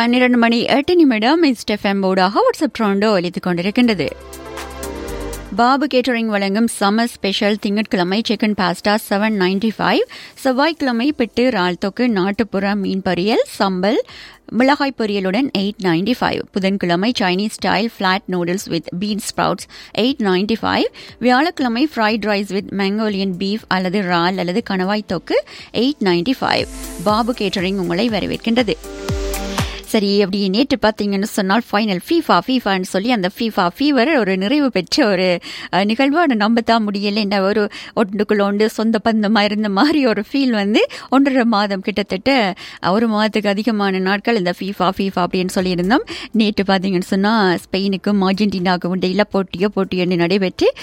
பன்னிரண்டு மணி எட்டு நிமிடம் ஸ்டெஃபம் போர்டாக வாட்ஸ்அப் ட்ரோண்டோ ஒலித்துக் கொண்டிருக்கின்றது பாபு கேட்டரிங் வழங்கும் சம்மர் ஸ்பெஷல் திங்கட்கிழமை chicken pasta seven ninety five செவ்வாய்க்கிழமை பிட்டு இறால் தொக்கு நாட்டுப்புற மீன் பொரியல் சம்பல் மிளகாய் பொரியலுடன் எயிட் நைன்டி ஃபைவ் புதன்கிழமை Chinese style flat noodles with bean sprouts eight ninety five வியாழக்கிழமை fried rice with Mongolian beef அல்லது இறால் அல்லது கணவாய் தொக்கு eight ninety five Babu catering உங்களை வரவேற்கின்றது சரி அப்படி நேற்று பார்த்தீங்கன்னு சொன்னால் ஃபைனல் ஃபீஃபா ஃபீஃபான்னு சொல்லி அந்த ஃபீஃபா ஃபீவர் ஒரு நிறைவு பெற்ற ஒரு அஹ், நிகழ்வு அதை நம்ப தான் முடியல என்ன ஒரு ஒன்றுக்குள்ள ஒன்று சொந்த பந்தமாக இருந்த மாதிரி ஒரு ஃபீல் வந்து ஒன்றரை மாதம் கிட்டத்தட்ட அஹ், ஒரு மாதத்துக்கு அதிகமான நாட்கள் இந்த ஃபீஃபா ஃபீஃபா அப்படின்னு சொல்லியிருந்தோம் நேற்று பார்த்தீங்கன்னு சொன்னால் ஸ்பெயினுக்கும் அர்ஜென்டினாவுக்கும் இடையில போட்டியோ போட்டியோ நடைபெற்று